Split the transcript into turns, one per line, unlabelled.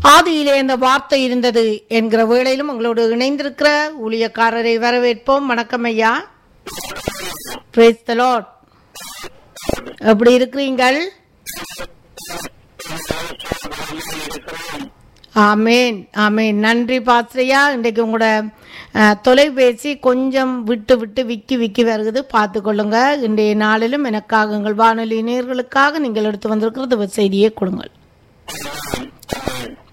ஆதியிலே அந்த வார்த்தை இருந்தது என்கிற வேளையிலும் உங்களோடு இணைந்திருக்கிற ஊழியக்காரரை வரவேற்போம் வணக்கம் ஐயா Praise the Lord. எப்படி இருக்கிறீங்கள் ஆமேன் ஆமேன் நன்றி பாஸ்ரையா இன்றைக்கு உங்களோட அஹ், தொலைபேசி கொஞ்சம் விட்டு விட்டு விக்கி விக்கி வருகுது பார்த்து கொள்ளுங்க இன்றைய நாளிலும் எனக்காக உங்கள் வானொலி நேர்களுக்காக நீங்கள் எடுத்து வந்திருக்கிறது செய்தியை கொடுங்கள்